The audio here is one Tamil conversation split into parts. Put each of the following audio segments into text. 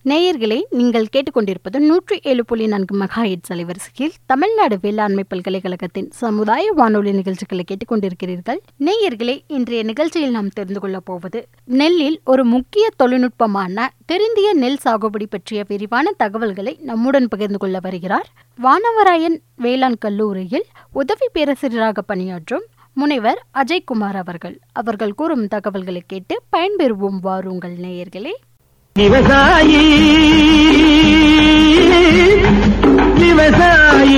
நேயர்களே நீங்கள் கேட்டுக்கொண்டிருப்பது நூற்றி ஏழு புள்ளி நான்கு மெகாஹெட்ஸ் அலைவரிசையில் தமிழ்நாடு வேளாண்மை பல்கலைக்கழகத்தின் சமுதாய வானொலி நிகழ்ச்சிகளை கேட்டுக்கொண்டிருக்கிறீர்கள் நேயர்களே இன்றைய நிகழ்ச்சியில் நாம் தெரிந்து கொள்ளப் போவது நெல்லில் ஒரு முக்கிய தொழில்நுட்பமான திருந்திய நெல் சாகுபடி பற்றிய விரிவான தகவல்களை நம்முடன் பகிர்ந்து கொள்ள வருகிறார் வானவராயன் வேளாண் கல்லூரியில் உதவி பேராசிரியராக பணியாற்றும் முனைவர் அஜய்குமார் அவர்கள் அவர்கள் கூறும் தகவல்களை கேட்டு பயன்பெறுவோம் வாருங்கள் நேயர்களே விவசாயி விவசாயி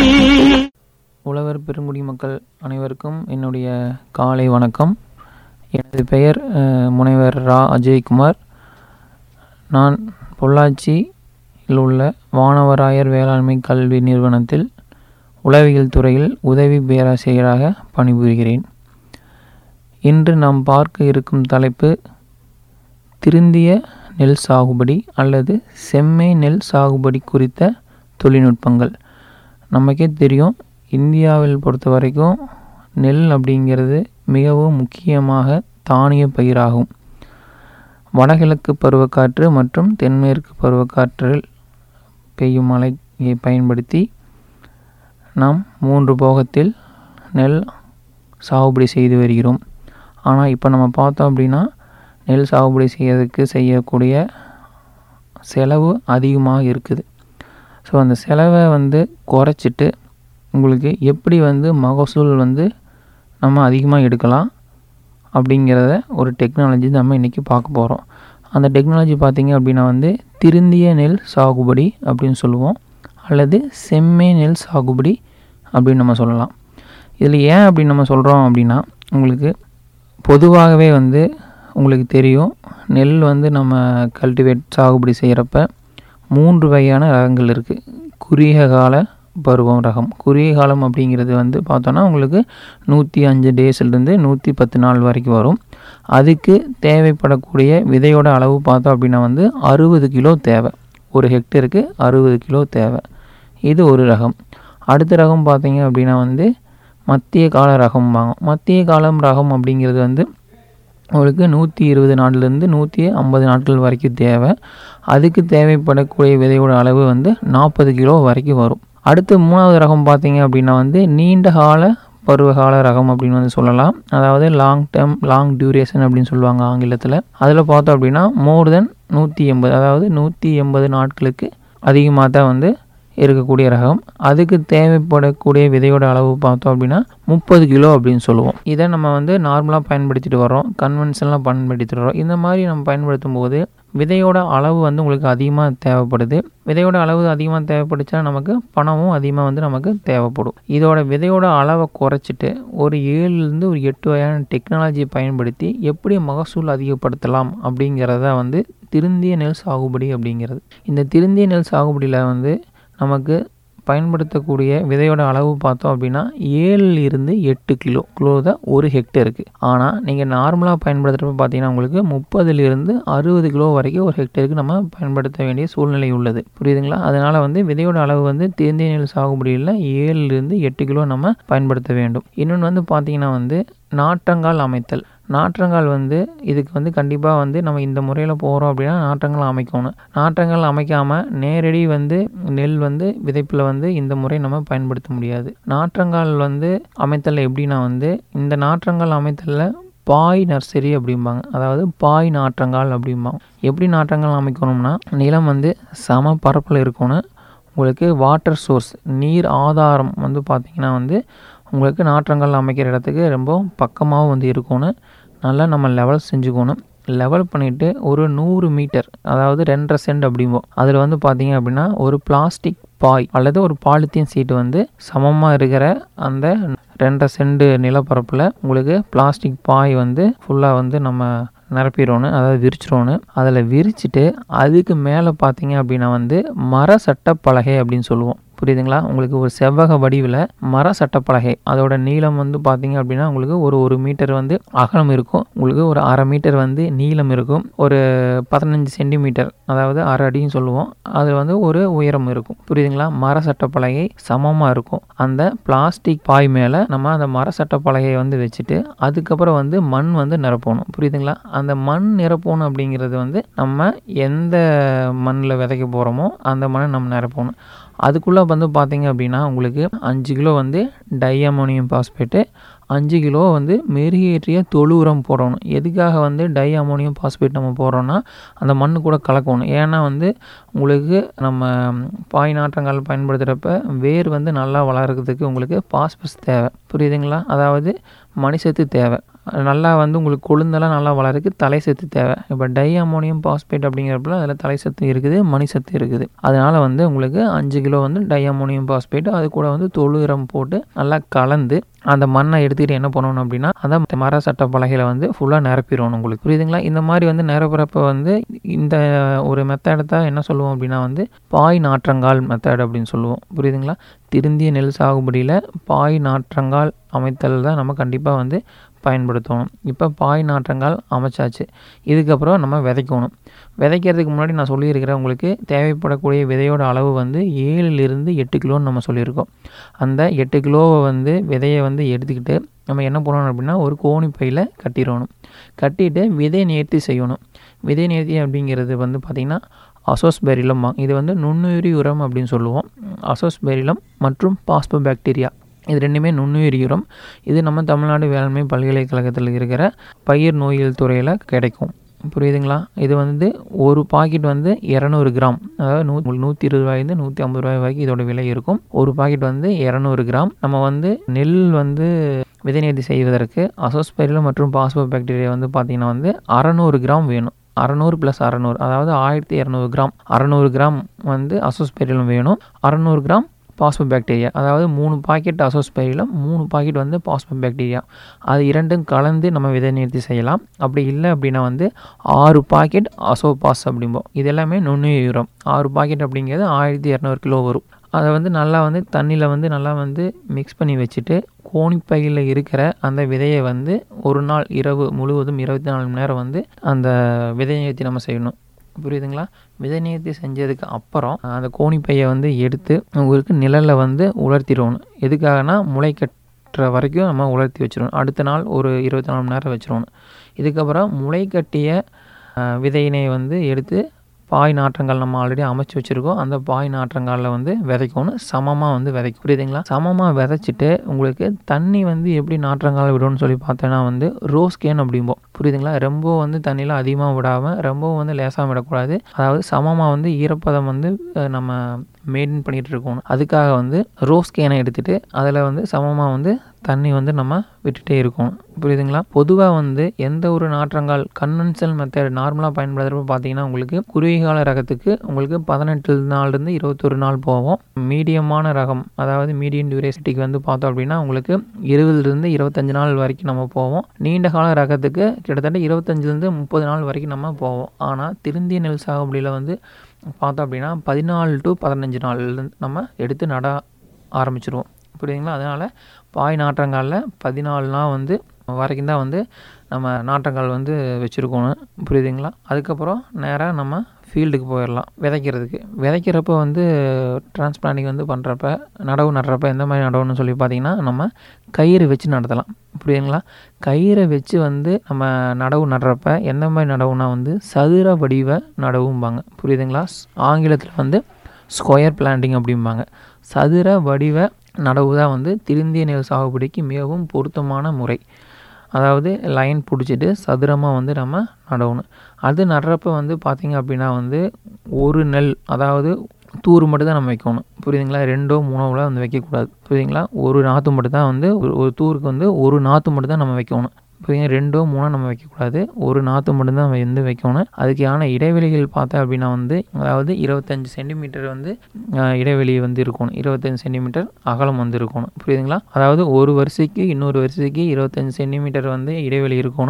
உழவர் பெருங்குடி மக்கள் அனைவருக்கும் என்னுடைய காலை வணக்கம் எனது பெயர் அஹ், முனைவர் ரா அஜய்குமார் நான் பொள்ளாச்சியில் உள்ள வானவராயர் வேளாண்மை கல்வி நிறுவனத்தில் உளவியல் துறையில் உதவி பேராசிரியராக பணிபுரிகிறேன் இன்று நாம் பார்க்க இருக்கும் தலைப்பு திருந்திய நெல் சாகுபடி அல்லது செம்மை நெல் சாகுபடி குறித்த தொழில்நுட்பங்கள் நமக்கே தெரியும் இந்தியாவில் பொறுத்த வரைக்கும் நெல் அப்படிங்கிறது மிகவும் முக்கியமாக தானிய பயிராகும் வடகிழக்கு பருவக்காற்று மற்றும் தென்மேற்கு பருவக்காற்றில் பெய்யும் மழையை பயன்படுத்தி நாம் மூன்று போகத்தில் நெல் சாகுபடி செய்து வருகிறோம் ஆனால் இப்போ நம்ம பார்த்தோம் அப்படின்னா நெல் சாகுபடி செய்யறதுக்கு செய்யக்கூடிய செலவு அதிகமாக இருக்குது ஸோ அந்த செலவை வந்து குறைச்சிட்டு உங்களுக்கு எப்படி வந்து மகசூல் வந்து நம்ம அதிகமாக எடுக்கலாம் அப்படிங்கிறத ஒரு டெக்னாலஜி நம்ம இன்றைக்கி பார்க்க போகிறோம் அந்த டெக்னாலஜி பார்த்திங்க அப்படின்னா வந்து திருந்திய நெல் சாகுபடி அப்படின்னு சொல்லுவோம் அல்லது செம்மை நெல் சாகுபடி அப்படின்னு நம்ம சொல்லலாம் இதில் ஏன் அப்படி நம்ம சொல்கிறோம் அப்படின்னா உங்களுக்கு பொதுவாகவே வந்து உங்களுக்கு தெரியும் நெல் வந்து நம்ம கல்டிவேட் சாகுபடி செய்கிறப்ப மூன்று வகையான ரகங்கள் இருக்குது குறுகிய கால பருவம் ரகம் குறுகிய காலம் அப்படிங்கிறது வந்து பார்த்தோன்னா உங்களுக்கு நூற்றி அஞ்சு டேஸ்லேருந்து நூற்றி பத்து நாள் வரைக்கும் வரும் அதுக்கு தேவைப்படக்கூடிய விதையோட அளவு பார்த்தோம் அப்படின்னா வந்து அறுபது கிலோ தேவை ஒரு ஹெக்டருக்கு அறுபது கிலோ தேவை இது ஒரு ரகம் அடுத்த ரகம் பார்த்தீங்க அப்படின்னா வந்து மத்திய கால ரகம்பாங்க மத்திய காலம் ரகம் அப்படிங்கிறது வந்து உங்களுக்கு நூற்றி இருபது நாட்லேருந்து நூற்றி ஐம்பது நாட்கள் வரைக்கும் தேவை அதுக்கு தேவைப்படக்கூடிய விதையோட அளவு வந்து நாற்பது கிலோ வரைக்கும் வரும் அடுத்து மூணாவது ரகம் பார்த்தீங்க அப்படின்னா வந்து நீண்ட கால பருவகால ரகம் அப்படின்னு வந்து சொல்லலாம் அதாவது லாங் டேர்ம் லாங் டியூரேஷன் அப்படின்னு சொல்லுவாங்க ஆங்கிலத்தில் அதில் பார்த்தோம் அப்படின்னா மோர் தென் நூற்றி எண்பது அதாவது நூற்றி எண்பது நாட்களுக்கு அதிகமாக தான் வந்து இருக்கக்கூடிய ரகம் அதுக்கு தேவைப்படக்கூடிய விதையோட அளவு பார்த்தோம் அப்படின்னா முப்பது கிலோ அப்படின்னு சொல்லுவோம் இதை நம்ம வந்து நார்மலாக பயன்படுத்திட்டு வரோம் கன்வென்ஷனலாக பயன்படுத்திட்டு வரோம் இந்த மாதிரி நம்ம பயன்படுத்தும் போது விதையோட அளவு வந்து உங்களுக்கு அதிகமாக தேவைப்படுது விதையோட அளவு அதிகமாக தேவைப்படுச்சா நமக்கு பணமும் அதிகமாக வந்து நமக்கு தேவைப்படும் இதோட விதையோட அளவை குறைச்சிட்டு ஒரு ஏழுலேருந்து ஒரு எட்டு வகையான டெக்னாலஜியை பயன்படுத்தி எப்படி மகசூல் அதிகப்படுத்தலாம் அப்படிங்கிறத வந்து திருந்திய நெல் சாகுபடி அப்படிங்கிறது இந்த திருந்திய நெல் சாகுபடியில் வந்து நமக்கு பயன்படுத்தக்கூடிய விதையோட அளவு பார்த்தோம் அப்படின்னா ஏழுல இருந்து எட்டு கிலோ கிலோ தான் ஒரு ஹெக்டருக்கு ஆனால் நீங்கள் நார்மலாக பயன்படுத்துகிறப்ப பார்த்தீங்கன்னா உங்களுக்கு முப்பதுலேருந்து அறுபது கிலோ வரைக்கும் ஒரு ஹெக்டருக்கு நம்ம பயன்படுத்த வேண்டிய சூழ்நிலை உள்ளது புரியுதுங்களா அதனால் வந்து விதையோட அளவு வந்து தேந்திய நெல் சாகுபடியில் ஏழுலேருந்து எட்டு கிலோ நம்ம பயன்படுத்த வேண்டும் இன்னொன்று வந்து பார்த்தீங்கன்னா வந்து நாற்றங்கால் அமைத்தல் நாற்றங்கால் வந்து இதுக்கு வந்து கண்டிப்பாக வந்து நம்ம இந்த முறையில் போகிறோம் அப்படின்னா நாற்றங்கால் அமைக்கணும் நாற்றங்கால் அமைக்காமல் நேரடி வந்து நெல் வந்து விதைப்பில் வந்து இந்த முறை நம்ம பயன்படுத்த முடியாது நாற்றங்கால் வந்து அமைத்தல் எப்படின்னா வந்து இந்த நாற்றங்கால் அமைத்தலில் பாய் நர்சரி அப்படிம்பாங்க அதாவது பாய் நாற்றங்கால் அப்படிம்பாங்க எப்படி நாற்றங்கால் அமைக்கணும்னா நிலம் வந்து சம பரப்பில் இருக்கணும் உங்களுக்கு வாட்டர் சோர்ஸ் நீர் ஆதாரம் வந்து பார்த்திங்கன்னா வந்து உங்களுக்கு நாற்றங்கள் அமைக்கிற இடத்துக்கு ரொம்ப பக்கமாகவும் வந்து இருக்கணும் நல்லா நம்ம லெவல் செஞ்சுக்கணும் லெவல் பண்ணிவிட்டு ஒரு நூறு மீட்டர் அதாவது ரெண்டரை சென்ட் அப்படிம்போம் அதில் வந்து பார்த்தீங்க அப்படின்னா ஒரு பிளாஸ்டிக் பாய் அல்லது ஒரு பாலித்தீன் சீட்டு வந்து சமமாக இருக்கிற அந்த ரெண்டரை சென்ட் நிலப்பரப்பில் உங்களுக்கு பிளாஸ்டிக் பாய் வந்து ஃபுல்லாக வந்து நம்ம நிரப்பிடணும் அதாவது விரிச்சிடணும் அதில் விரிச்சிட்டு அதுக்கு மேலே பார்த்தீங்க அப்படின்னா வந்து மர சட்ட பலகை அப்படின்னு சொல்லுவோம் புரியுதுங்களா உங்களுக்கு ஒரு செவ்வக வடிவில் மர சட்டப்பலகை அதோட நீளம் வந்து பார்த்தீங்க அப்படின்னா உங்களுக்கு ஒரு ஒரு மீட்டர் வந்து அகலம் இருக்கும் உங்களுக்கு ஒரு அரை மீட்டர் வந்து நீளம் இருக்கும் ஒரு பதினஞ்சு சென்டிமீட்டர் அதாவது அரை அடின்னு சொல்லுவோம் அது வந்து ஒரு உயரம் இருக்கும் புரியுதுங்களா மர சட்டப்பலகை சமமாக இருக்கும் அந்த பிளாஸ்டிக் பாய் மேலே நம்ம அந்த மர சட்டப்பலகையை வந்து வச்சுட்டு அதுக்கப்புறம் வந்து மண் வந்து நிரப்பணும் புரியுதுங்களா அந்த மண் நிரப்பணும் அப்படிங்கிறது வந்து நம்ம எந்த மண்ணில் விதைக்க போகிறோமோ அந்த மண்ணை நம்ம நிரப்பணும் அதுக்குள்ளே வந்து பார்த்தீங்க அப்படின்னா உங்களுக்கு அஞ்சு கிலோ வந்து டை அமோனியம் பாஸ்பேட்டு அஞ்சு கிலோ வந்து மெருகேற்றிய தொழு உரம் போடணும் எதுக்காக வந்து டை அமோனியம் பாஸ்பேட் நம்ம போடுறோன்னா அந்த மண்ணு கூட கலக்கணும் ஏன்னா வந்து உங்களுக்கு நம்ம பாய் நாற்றங்கால் பயன்படுத்துகிறப்ப வேர் வந்து நல்லா வளர்கிறதுக்கு உங்களுக்கு பாஸ்பஸ் தேவை புரியுதுங்களா அதாவது மணிசத்து தேவை நல்லா வந்து உங்களுக்கு கொழுந்தெல்லாம் நல்லா வளருக்கு தலை சத்து தேவை இப்போ டை அமோனியம் பாஸ்பேட் அப்படிங்கிறப்பல அதில் தலை சத்து இருக்குது மணி சத்து இருக்குது அதனால் வந்து உங்களுக்கு அஞ்சு கிலோ வந்து டை அமோனியம் பாஸ்பேட் அது கூட வந்து தொழு உரம் போட்டு நல்லா கலந்து அந்த மண்ணை எடுத்துக்கிட்டு என்ன பண்ணணும் அப்படின்னா அந்த மர சட்ட பலகையில் வந்து ஃபுல்லாக நிரப்பிடணும் உங்களுக்கு புரியுதுங்களா இந்த மாதிரி வந்து நிரப்புறப்ப வந்து இந்த ஒரு மெத்தடை தான் என்ன சொல்லுவோம் அப்படின்னா வந்து பாய் நாற்றங்கால் மெத்தட் அப்படின்னு சொல்லுவோம் புரியுதுங்களா திருந்திய நெல் சாகுபடியில் பாய் நாற்றங்கால் அமைத்தல் தான் நம்ம கண்டிப்பாக வந்து பயன்படுத்தணும் இப்போ பாய் நாற்றங்கால் அமைச்சாச்சு இதுக்கப்புறம் நம்ம விதைக்கணும் விதைக்கிறதுக்கு முன்னாடி நான் சொல்லியிருக்கிறேன் உங்களுக்கு தேவைப்படக்கூடிய விதையோட அளவு வந்து ஏழுலேருந்து எட்டு கிலோன்னு நம்ம சொல்லியிருக்கோம் அந்த எட்டு கிலோவை வந்து விதையை வந்து எடுத்துக்கிட்டு நம்ம என்ன பண்ணணும் அப்படின்னா ஒரு கோணி பையில் கட்டிடணும் கட்டிட்டு விதை நேர்த்தி செய்யணும் விதை நேர்த்தி அப்படிங்கிறது வந்து பார்த்திங்கன்னா அசோஸ்பெரிலம் இது வந்து நுண்ணுயிரி உரம் அப்படின்னு சொல்லுவோம் அசோஸ்பெரிலம் மற்றும் பாஸ்போ பாக்டீரியா இது ரெண்டுமே நுண்ணுயிரி உரம் இது நம்ம தமிழ்நாடு வேளாண்மை பல்கலைக்கழகத்தில் இருக்கிற பயிர் நோயியல் துறையில் கிடைக்கும் புரியுதுங்களா இது வந்து ஒரு பாக்கெட் வந்து இரநூறு கிராம் அதாவது நூ நூற்றி இருபது ரூபாயிலேருந்து நூற்றி ஐம்பது ரூபாய் வரைக்கும் இதோட விலை இருக்கும் ஒரு பாக்கெட் வந்து இரநூறு கிராம் நம்ம வந்து நெல் வந்து விதை நேர்த்தி செய்வதற்கு அசோஸ்பெரிலம் மற்றும் பாஸ்போ பாக்டீரியா வந்து பார்த்திங்கன்னா வந்து அறநூறு கிராம் வேணும் அறநூறு ப்ளஸ் அறநூறு அதாவது ஆயிரத்தி இரநூறு கிராம் அறநூறு கிராம் வந்து அசோஸ்பெரிலம் வேணும் அறநூறு கிராம் பாஸ்போ பாக்டீரியா அதாவது மூணு பாக்கெட் அசோஸ்பெரிலம் மூணு பாக்கெட் வந்து பாஸ்போ பாக்டீரியா அது இரண்டும் கலந்து நம்ம விதை நிறுத்தி செய்யலாம் அப்படி இல்லை அப்படின்னா வந்து ஆறு பாக்கெட் அசோபாஸ் அப்படிம்போம் இது எல்லாமே நுண்ணுயிர் உரம் ஆறு பாக்கெட் அப்படிங்கிறது ஆயிரத்தி இரநூறு கிலோ வரும் அதை வந்து நல்லா வந்து தண்ணியில் வந்து நல்லா வந்து மிக்ஸ் பண்ணி வச்சுட்டு கோணிப்பையில் இருக்கிற அந்த விதையை வந்து ஒரு நாள் இரவு முழுவதும் இருபத்தி நாலு மணி நேரம் வந்து அந்த விதை நிறுத்தி நம்ம செய்யணும் புரியுதுங்களா விதை நேர்த்தி செஞ்சதுக்கு அப்புறம் அந்த கோணிப்பையை வந்து எடுத்து உங்களுக்கு நிழலில் வந்து உலர்த்திடணும் எதுக்காகனா முளை கட்டுற வரைக்கும் நம்ம உலர்த்தி வச்சிடணும் அடுத்த நாள் ஒரு இருபத்தி நாலு மணி நேரம் வச்சிடணும் இதுக்கப்புறம் முளை கட்டிய விதையினை வந்து எடுத்து பாய் நாற்றங்கள் நம்ம ஆல்ரெடி அமைச்சு வச்சுருக்கோம் அந்த பாய் நாற்றங்காலில் வந்து விதைக்கணும் சமமாக வந்து விதைக்கும் புரியுதுங்களா சமமாக விதைச்சிட்டு உங்களுக்கு தண்ணி வந்து எப்படி நாற்றங்கால் விடணும்னு சொல்லி பார்த்தோன்னா வந்து ரோஸ் கேன் அப்படிம்போம் புரியுதுங்களா ரொம்ப வந்து தண்ணியில் அதிகமாக விடாமல் ரொம்பவும் வந்து லேசாக விடக்கூடாது அதாவது சமமாக வந்து ஈரப்பதம் வந்து நம்ம மெயின்டைன் பண்ணிகிட்டு இருக்கணும் அதுக்காக வந்து ரோஸ் கேனை எடுத்துகிட்டு அதில் வந்து சமமாக வந்து தண்ணி வந்து நம்ம விட்டுட்டே இருக்கணும் புரியுதுங்களா பொதுவாக வந்து எந்த ஒரு நாற்றங்கால் கன்வென்ஷனல் மெத்தட் நார்மலாக பயன்படுத்துகிறப்ப பார்த்தீங்கன்னா உங்களுக்கு குறுகிய கால ரகத்துக்கு உங்களுக்கு பதினெட்டு நாள்லேருந்து இருபத்தொரு நாள் போவோம் மீடியமான ரகம் அதாவது மீடியம் டியூரேசிட்டிக்கு வந்து பார்த்தோம் அப்படின்னா உங்களுக்கு இருபதுலேருந்து இருபத்தஞ்சு நாள் வரைக்கும் நம்ம போவோம் நீண்ட கால ரகத்துக்கு கிட்டத்தட்ட இருபத்தஞ்சிலேருந்து முப்பது நாள் வரைக்கும் நம்ம போவோம் ஆனால் திருந்திய நெல் சாகுபடியில் வந்து பார்த்தோம் அப்படின்னா பதினாலு டு பதினஞ்சு நாள் நம்ம எடுத்து நட ஆரம்பிச்சிருவோம் புரியுதுங்களா அதனால் பாய் நாற்றங்காலில் பதினாலு நாள் வந்து வரைக்கும் தான் வந்து நம்ம நாற்றங்கால் வந்து வச்சுருக்கணும் புரியுதுங்களா அதுக்கப்புறம் நேராக நம்ம ஃபீல்டுக்கு போயிடலாம் விதைக்கிறதுக்கு விதைக்கிறப்ப வந்து டிரான்ஸ்பிளான்டிங் வந்து பண்ணுறப்ப நடவு நடுறப்ப எந்த மாதிரி நடவுன்னு சொல்லி பார்த்திங்கன்னா நம்ம கயிறு வச்சு நடத்தலாம் புரியுதுங்களா கயிறை வச்சு வந்து நம்ம நடவு நடுறப்ப எந்த மாதிரி நடவுனா வந்து சதுர வடிவ நடவும்பாங்க புரியுதுங்களா ஆங்கிலத்தில் வந்து ஸ்கொயர் பிளான்டிங் அப்படிம்பாங்க சதுர வடிவ நடவு தான் வந்து திருந்திய நெல் சாகுபடிக்கு மிகவும் பொருத்தமான முறை அதாவது லைன் பிடிச்சிட்டு சதுரமாக வந்து நம்ம நடணும் அது நடுறப்ப வந்து பார்த்திங்க அப்படின்னா வந்து ஒரு நெல் அதாவது தூர் மட்டும் தான் நம்ம வைக்கணும் புரியுதுங்களா ரெண்டோ மூணோவில் வந்து வைக்கக்கூடாது புரியுதுங்களா ஒரு நாற்று மட்டும் தான் வந்து ஒரு தூருக்கு வந்து ஒரு நாற்று மட்டும் தான் நம்ம வைக்கணும் புரியுங்க ரெண்டோ மூணோ நம்ம வைக்கக்கூடாது ஒரு நாற்று மட்டும்தான் வந்து வைக்கணும் அதுக்கான இடைவெளிகள் பார்த்தா அப்படின்னா வந்து அதாவது இருபத்தஞ்சி சென்டிமீட்டர் வந்து இடைவெளி வந்து இருக்கணும் இருபத்தஞ்சி சென்டிமீட்டர் அகலம் வந்து இருக்கணும் புரியுதுங்களா அதாவது ஒரு வரிசைக்கு இன்னொரு வரிசைக்கு இருபத்தஞ்சி சென்டிமீட்டர் வந்து இடைவெளி இருக்கணும்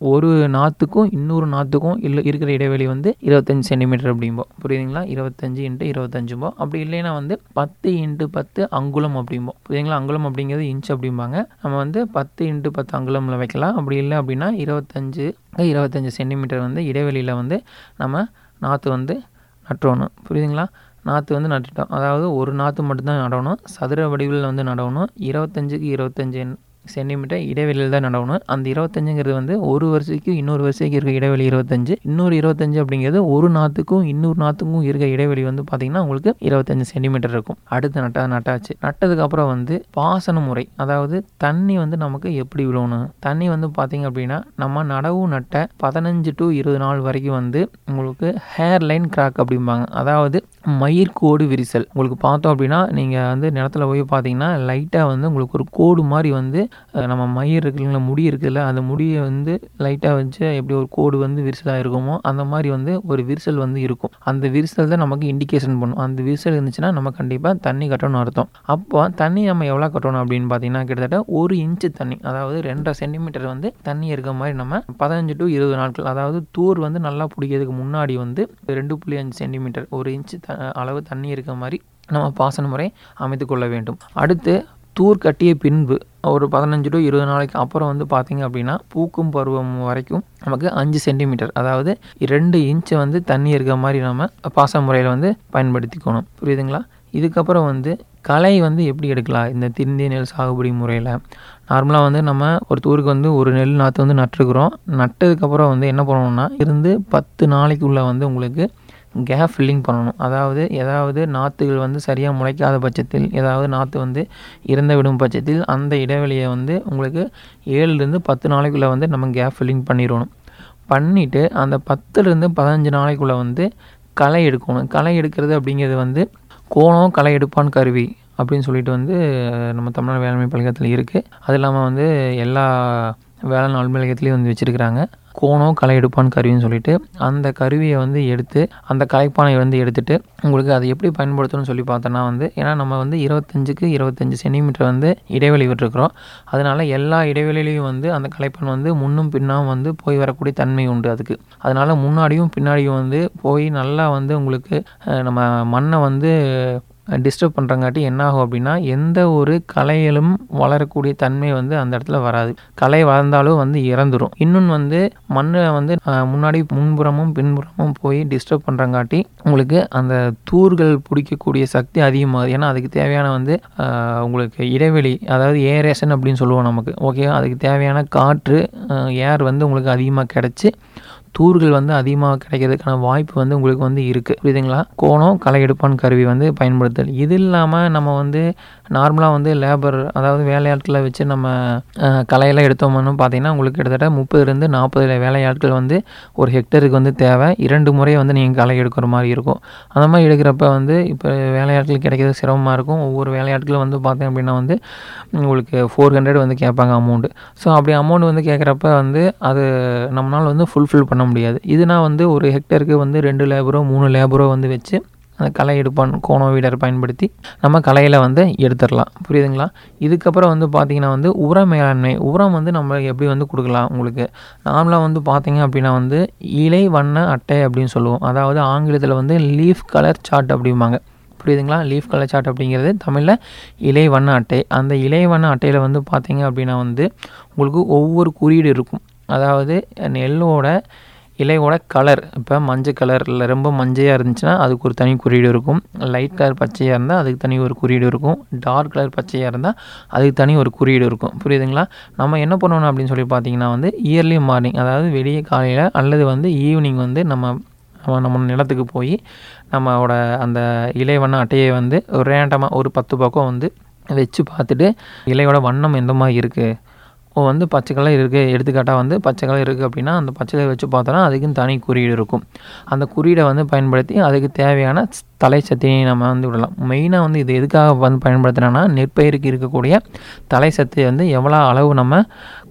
ஒரு நாற்றுக்கும் இன்னொரு நாற்றுக்கும் இல்லை இருக்கிற இடைவெளி வந்து இருபத்தஞ்சி சென்டிமீட்டர் அப்படிம்போம் புரியுதுங்களா இருபத்தஞ்சி இன்ட்டு இருபத்தஞ்சும்போம் அப்படி இல்லைன்னா வந்து பத்து இன்ட்டு பத்து அங்குலம் அப்படிம்போம் புரியுதுங்களா அங்குலம் அப்படிங்கிறது இன்ச் அப்படிம்பாங்க நம்ம வந்து பத்து இன்ட்டு பத்து அங்குலமில் வைக்கலாம் அப்படி இல்லை அப்படின்னா இருபத்தஞ்சு இருபத்தஞ்சி சென்டிமீட்டர் வந்து இடைவெளியில் வந்து நம்ம நாற்று வந்து நட்டுறணும் புரியுதுங்களா நாற்று வந்து நட்டுட்டோம் அதாவது ஒரு நாற்று மட்டும்தான் நடணும் சதுர வடிவில் வந்து நடணும் இருபத்தஞ்சுக்கு இருபத்தஞ்சி சென்டிமீட்டர் இடைவெளியில் தான் நடணும் அந்த இருபத்தஞ்சுங்கிறது வந்து ஒரு வருஷத்துக்கு இன்னொரு வருஷத்துக்கு இருக்க இடைவெளி இருபத்தஞ்சு இன்னொரு இருபத்தஞ்சு அப்படிங்கிறது ஒரு நாற்றுக்கும் இன்னொரு நாற்றுக்கும் இருக்க இடைவெளி வந்து பார்த்திங்கன்னா உங்களுக்கு இருபத்தஞ்சு சென்டிமீட்டர் இருக்கும் அடுத்து நட்டா நட்டாச்சு நட்டதுக்கப்புறம் வந்து பாசன முறை அதாவது தண்ணி வந்து நமக்கு எப்படி விழணும் தண்ணி வந்து பார்த்திங்க அப்படின்னா நம்ம நடவு நட்ட பதினஞ்சு டு இருபது நாள் வரைக்கும் வந்து உங்களுக்கு ஹேர் லைன் கிராக் அப்படிம்பாங்க அதாவது மயிர்கோடு விரிசல் உங்களுக்கு பார்த்தோம் அப்படின்னா நீங்கள் வந்து நிலத்துல போய் பார்த்தீங்கன்னா லைட்டாக வந்து உங்களுக்கு ஒரு கோடு மாதிரி வந்து அஹ், நம்ம மயிர் இருக்குல்ல முடி இருக்குல்ல அந்த முடியை வந்து லைட்டாக வச்சு எப்படி ஒரு கோடு வந்து விரிசலாக இருக்குமோ அந்த மாதிரி வந்து ஒரு விரிசல் வந்து இருக்கும் அந்த விரிசல் தான் நமக்கு இண்டிகேஷன் பண்ணும் அந்த விரிசல் இருந்துச்சுன்னா நம்ம கண்டிப்பாக தண்ணி கட்டணும் அர்த்தம் அப்போ தண்ணி நம்ம எவ்வளோ கட்டணும் அப்படின்னு பார்த்தீங்கன்னா கிட்டத்தட்ட ஒரு இன்ச்சு தண்ணி அதாவது ரெண்டரை சென்டிமீட்டர் வந்து தண்ணி இருக்க மாதிரி நம்ம பதினஞ்சு டு இருபது நாட்கள் அதாவது தூர் வந்து நல்லா பிடிக்கிறதுக்கு முன்னாடி வந்து ரெண்டு புள்ளி அஞ்சு சென்டிமீட்டர் ஒரு இன்ச்சு த அளவு தண்ணி இருக்க மாதிரி நம்ம பாசன முறை அமைத்து கொள்ள வேண்டும் அடுத்து தூர் கட்டிய பின்பு ஒரு பதினஞ்சு டு இருபது நாளைக்கு அப்புறம் வந்து பார்த்திங்க அப்படின்னா பூக்கும் பருவம் வரைக்கும் நமக்கு அஞ்சு சென்டிமீட்டர் அதாவது ரெண்டு இன்ச்சு வந்து தண்ணி இருக்க மாதிரி நம்ம பாசன முறையில் வந்து பயன்படுத்திக்கணும் புரியுதுங்களா இதுக்கப்புறம் வந்து களை வந்து எப்படி எடுக்கலாம் இந்த திருந்திய நெல் சாகுபடி முறையில் நார்மலாக வந்து நம்ம ஒரு தூருக்கு வந்து ஒரு நெல் நாற்று வந்து நட்டுருக்குறோம் நட்டதுக்கப்புறம் வந்து என்ன பண்ணணும்னா இருந்து பத்து நாளைக்குள்ளே வந்து உங்களுக்கு கேப் ஃபில்லிங் பண்ணணும் அதாவது ஏதாவது நாற்றுகள் வந்து சரியாக முளைக்காத பட்சத்தில் ஏதாவது நாற்று வந்து இறந்து விடும் பட்சத்தில் அந்த இடைவெளியை வந்து உங்களுக்கு ஏழுலேருந்து பத்து நாளைக்குள்ளே வந்து நம்ம கேப் ஃபில்லிங் பண்ணிடணும் பண்ணிவிட்டு அந்த பத்துலேருந்து பதினஞ்சு நாளைக்குள்ளே வந்து களை எடுக்கணும் களை எடுக்கிறது அப்படிங்கிறது வந்து கோணம் களை எடுப்பான் கருவி அப்படின்னு சொல்லிட்டு வந்து நம்ம தமிழ்நாடு வேளாண்மை பல்கலைக்கழகத்தில் இருக்குது அது இல்லாமல் வந்து எல்லா வேளாண் அலுவலகத்துலேயும் வந்து வச்சுருக்கிறாங்க கோணம் களை எடுப்பான் கருவின்னு சொல்லிட்டு அந்த கருவியை வந்து எடுத்து அந்த கலைப்பானை வந்து எடுத்துட்டு உங்களுக்கு அதை எப்படி பயன்படுத்தணும்னு சொல்லி பார்த்தோன்னா வந்து ஏன்னா நம்ம வந்து இருபத்தஞ்சுக்கு இருபத்தஞ்சி சென்டிமீட்டர் வந்து இடைவெளி விட்டுருக்குறோம் அதனால் எல்லா இடைவெளியிலையும் வந்து அந்த கலைப்பான் வந்து முன்னும் பின்னும் வந்து போய் வரக்கூடிய தன்மை உண்டு அதுக்கு அதனால் முன்னாடியும் பின்னாடியும் வந்து போய் நல்லா வந்து உங்களுக்கு அஹ், நம்ம மண்ணை வந்து டிஸ்டர்ப் பண்ணுறங்காட்டி என்ன ஆகும் அப்படின்னா எந்த ஒரு களைகளும் வளரக்கூடிய தன்மை வந்து அந்த இடத்துல வராது களை வளர்ந்தாலும் வந்து இறந்துரும் இன்னொன்று வந்து மண்ணை வந்து அஹ், முன்னாடி முன்புறமும் பின்புறமும் போய் டிஸ்டர்ப் பண்ணுறங்காட்டி உங்களுக்கு அந்த தூர்கள் பிடிக்கக்கூடிய சக்தி அதிகமாகுது ஏன்னா அதுக்கு தேவையான வந்து அஹ், உங்களுக்கு இடைவெளி அதாவது ஏரேஷன் அப்படின்னு சொல்லுவோம் நமக்கு ஓகே அதுக்கு தேவையான காற்று ஏர் வந்து உங்களுக்கு அதிகமாக கிடச்சி தூர்கள் வந்து அதிகமாக கிடைக்கிறதுக்கான வாய்ப்பு வந்து உங்களுக்கு வந்து இருக்குது புரியுதுங்களா கோணம் களை எடுப்பான் கருவி வந்து பயன்படுத்தல் இது இல்லாமல் நம்ம வந்து நார்மலாக வந்து லேபர் அதாவது வேலையாட்களை வச்சு நம்ம அஹ், களையெல்லாம் எடுத்தோம்னு பார்த்தீங்கன்னா உங்களுக்கு கிட்டத்தட்ட முப்பதுலேருந்து நாற்பது வேலையாட்கள் வந்து ஒரு ஹெக்டருக்கு வந்து தேவை இரண்டு முறை வந்து நீங்கள் களை எடுக்கிற மாதிரி இருக்கும் அந்த மாதிரி எடுக்கிறப்ப வந்து இப்போ வேலையாட்கள் கிடைக்கிறது சிரமமாக இருக்கும் ஒவ்வொரு வேலையாட்களும் வந்து பார்த்தீங்க அப்படின்னா வந்து உங்களுக்கு ஃபோர் ஹண்ட்ரட் வந்து கேட்பாங்க அமௌண்ட்டு ஸோ அப்படி அமௌண்ட் வந்து கேட்குறப்ப வந்து அது நம்மளால் வந்து ஃபுல்ஃபில் பண்ண முடியாது இதுனா வந்து ஒரு ஹெக்டருக்கு வந்து ரெண்டு லேபரோ மூணு லேபரோ வந்து வச்சு அந்த களை எடுப்பான் கோணோ வீடர் பயன்படுத்தி நம்ம களையில் வந்து எடுத்துடலாம் புரியுதுங்களா இதுக்கப்புறம் வந்து பார்த்திங்கன்னா வந்து உர மேலாண்மை உரம் வந்து நம்ம எப்படி வந்து கொடுக்கலாம் உங்களுக்கு நார்மலாக வந்து பார்த்தீங்க அப்படின்னா வந்து இலை வண்ண அட்டை அப்படின்னு சொல்லுவோம் அதாவது ஆங்கிலத்தில் வந்து லீஃப் கலர் சார்ட் அப்படிம்பாங்க புரியுதுங்களா லீஃப் கலர் சார்ட் அப்படிங்கிறது தமிழில் இலை வண்ண அட்டை அந்த இலை வண்ண அட்டையில் வந்து பார்த்தீங்க அப்படின்னா வந்து உங்களுக்கு ஒவ்வொரு குறியீடு இருக்கும் அதாவது நெல்லோட இலையோட கலர் இப்போ மஞ்சள் கலர் இல்லை ரொம்ப மஞ்சையாக இருந்துச்சுன்னா அதுக்கு ஒரு தனி குறியீடு இருக்கும் லைட் கலர் பச்சையாக இருந்தால் அதுக்கு தனி ஒரு குறியீடு இருக்கும் டார்க் கலர் பச்சையாக இருந்தால் அதுக்கு தனி ஒரு குறியீடு இருக்கும் புரியுதுங்களா நம்ம என்ன பண்ணணும் அப்படின்னு சொல்லி பார்த்தீங்கன்னா வந்து இயர்லி மார்னிங் அதாவது வெளியே காலையில் அல்லது வந்து ஈவினிங் வந்து நம்ம நம்ம நம்ம நிலத்துக்கு போய் நம்மளோட அந்த இலை வண்ண அட்டையை வந்து ஒரு ரேண்டமாக ஒரு பத்து பக்கம் வந்து வச்சு பார்த்துட்டு இலையோட வண்ணம் எந்த மாதிரி இருக்குது ஓ வந்து பச்சை கலர் இருக்குது எடுத்துக்காட்டாக வந்து பச்சை கலர் இருக்குது அப்படின்னா அந்த பச்சை கலர் வச்சு பார்த்தோன்னா அதுக்குன்னு தனி குறியீடு இருக்கும் அந்த குறியீடை வந்து பயன்படுத்தி அதுக்கு தேவையான ஸ்- தலை சத்தினை நம்ம வந்து விடலாம் மெயினாக வந்து இது எதுக்காக வந்து பயன்படுத்துகிறோன்னா நெற்பயிருக்கு இருக்கக்கூடிய தலை சத்தை வந்து எவ்வளோ அளவு நம்ம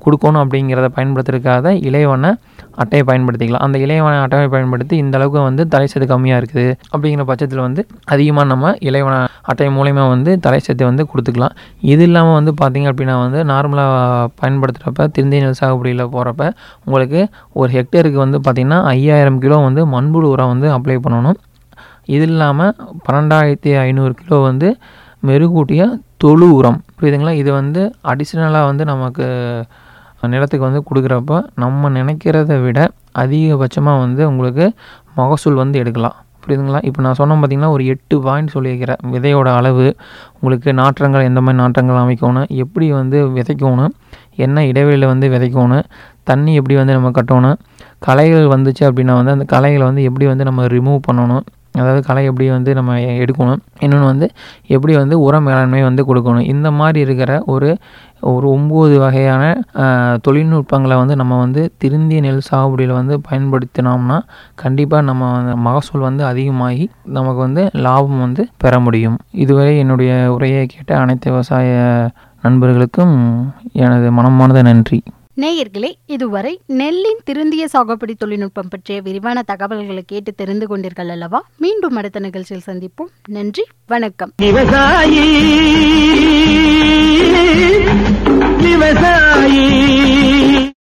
கொடுக்கணும் அப்படிங்கிறத பயன்படுத்துறதுக்காக இலைவன அட்டையை பயன்படுத்திக்கலாம் அந்த இலைவன அட்டையை பயன்படுத்தி இந்த அளவுக்கு வந்து தலைச்சத்து கம்மியாக இருக்குது அப்படிங்கிற பட்சத்தில் வந்து அதிகமாக நம்ம இலைவன அட்டை மூலயமா வந்து தலைச்சத்தை வந்து கொடுத்துக்கலாம் இது இல்லாமல் வந்து பார்த்திங்க அப்படின்னா வந்து நார்மலாக பயன்படுத்துகிறப்ப திருந்தி நெல் சாகுபடியில் போகிறப்ப உங்களுக்கு ஒரு ஹெக்டேருக்கு வந்து பார்த்திங்கன்னா ஐயாயிரம் கிலோ வந்து மண்புழு உரம் வந்து அப்ளை பண்ணணும் இது இல்லாமல் பன்னெண்டாயிரத்தி ஐநூறு கிலோ வந்து மெருகூட்டிய தொழு உரம் புரியுதுங்களா இது வந்து அடிஷ்னலாக வந்து நமக்கு நிலத்துக்கு வந்து கொடுக்குறப்ப நம்ம நினைக்கிறத விட அதிகபட்சமாக வந்து உங்களுக்கு மகசூல் வந்து எடுக்கலாம் புரியுதுங்களா இப்போ நான் சொன்ன பார்த்தீங்கன்னா ஒரு எட்டு பாயிண்ட் சொல்லியிருக்கிறேன் விதையோட அளவு உங்களுக்கு நாற்றங்கள் எந்த மாதிரி நாற்றங்கள் அமைக்கணும் எப்படி வந்து விதைக்கணும் என்ன இடைவெளியில் வந்து விதைக்கணும் தண்ணி எப்படி வந்து நம்ம கட்டணும் களைகள் வந்துச்சு அப்படின்னா வந்து அந்த களைகளை வந்து எப்படி வந்து நம்ம ரிமூவ் பண்ணணும் அதாவது களை எப்படி வந்து நம்ம எடுக்கணும் இன்னொன்று வந்து எப்படி வந்து உர மேலாண்மை வந்து கொடுக்கணும் இந்த மாதிரி இருக்கிற ஒரு ஒரு ஒம்பது வகையான தொழில்நுட்பங்களை வந்து நம்ம வந்து திருந்திய நெல் சாகுபடியில் வந்து பயன்படுத்தினோம்னா கண்டிப்பாக நம்ம வந்து மகசூல் வந்து அதிகமாகி நமக்கு வந்து லாபம் வந்து பெற முடியும் இதுவரை என்னுடைய உரையை கேட்ட அனைத்து விவசாய நண்பர்களுக்கும் எனது மனமார்ந்த நன்றி நேயர்களே இதுவரை நெல்லின் திருந்திய சாகுபடி தொழில்நுட்பம் பற்றிய விரிவான தகவல்களை கேட்டு தெரிந்து கொண்டீர்கள் அல்லவா மீண்டும் அடுத்த நிகழ்ச்சியில் சந்திப்போம் நன்றி வணக்கம் விவசாயி விவசாயி